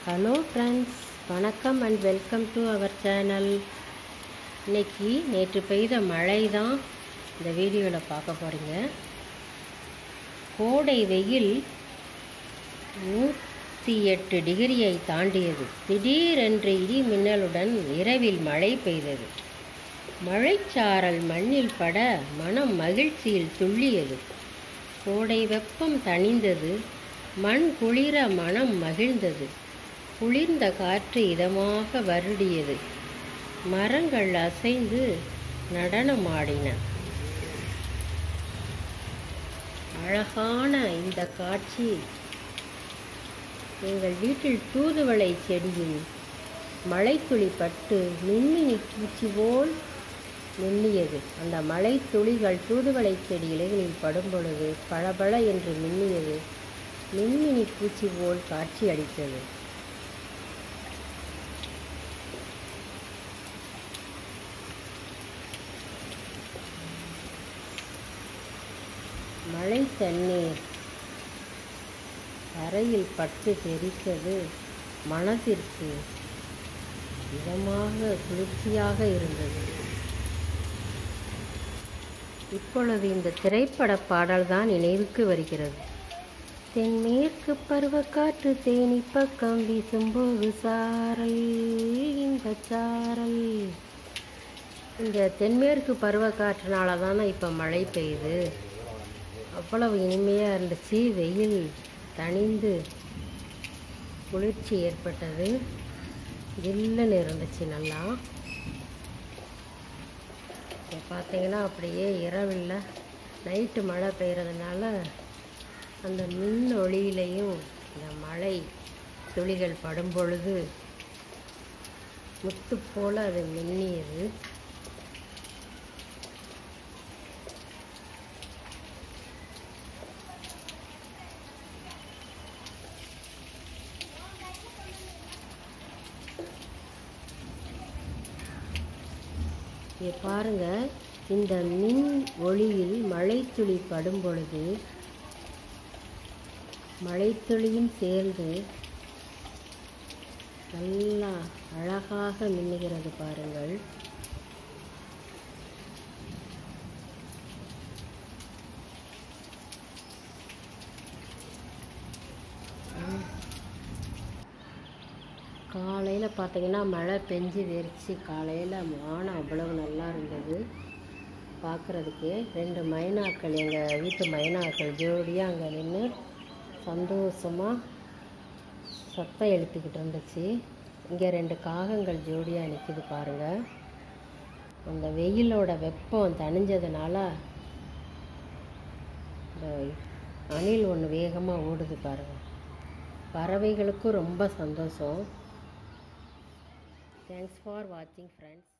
hello friends வணக்கம் and welcome to our channel இன்னைக்கு நேற்று பெய்த மழை தான் இந்த வீடியோவில் பார்க்க போகிறீங்க கோடை வெயில் நூற்றி எட்டு டிகிரியை தாண்டியது திடீரென்று இடி மின்னலுடன் இரவில் மழை பெய்தது மழைச்சாரல் மண்ணில் பட மனம் மகிழ்ச்சியில் துள்ளியது கோடை வெப்பம் தணிந்தது மண் குளிர மனம் மகிழ்ந்தது குளிர்ந்த காற்று இதமாக வருடியது மரங்கள் அசைந்து நடனமாடின அழகான இந்த காட்சி எங்கள் வீட்டில் தூதுவளை செடியில் மழைத்துளி பட்டு மின்மினி பூச்சி போல் மின்னியது அந்த மழை துளிகள் தூதுவளை செடி இலைகளில் படும் பொழுது பளபள என்று மின்னியது மின்மினி பூச்சி போல் காட்சி அளித்தது மழை தண்ணீர் தரையில் பட்டு தெரித்தது மனதிற்கு இதமாக குளிர்ச்சியாக இருந்தது இப்பொழுது இந்த திரைப்பட பாடல்தான் நினைவுக்கு வருகிறது தென்மேற்கு பருவக்காற்று தேனி பக்கம் வீசும்போது சாரல் இன்பச்சாரல் இந்த தென்மேற்கு பருவக்காற்றுனால தானே இப்போ மழை பெய்யுது அவ்வளவு இனிமையாக இருந்துச்சு வெயில் தணிந்து குளிர்ச்சி ஏற்பட்டது ஜில்லுன்னு இருந்துச்சு நல்லா இப்போ பார்த்தீங்கன்னா அப்படியே இரவில் நைட்டு மழை பெய்கிறதுனால அந்த மின் ஒளியிலையும் இந்த மழை துளிகள் படும் பொழுது முத்து போல் அது மின்னியது இங்கே பாருங்க இந்த மின் ஒளியில் மழைத்துளி படும் பொழுது மழைத்துளியும் சேர்ந்து நல்லா அழகாக மின்னுகிறது பாருங்கள் காலையில் பார்த்தீங்கன்னா மழை பெஞ்சு வெறிச்சு காலையில் வானம் அவ்வளவு நல்லா இருந்தது பார்க்குறதுக்கு ரெண்டு மைனாக்கள் எங்கள் வீட்டு மைனாக்கள் ஜோடியாக அங்கே நின்று சந்தோஷமாக சத்தம் எழுப்பிக்கிட்டு இருந்துச்சு இங்கே ரெண்டு காகங்கள் ஜோடியாக நிற்கிது பாருங்கள் அந்த வெயிலோட வெப்பம் தணிஞ்சதுனால இந்த அணில் ஒன்று வேகமாக ஓடுது பாருங்கள் பறவைகளுக்கும் ரொம்ப சந்தோஷம் தேங்க்ஸ் ஃபார் வாட்சிங் ஃப்ரெண்ட்ஸ்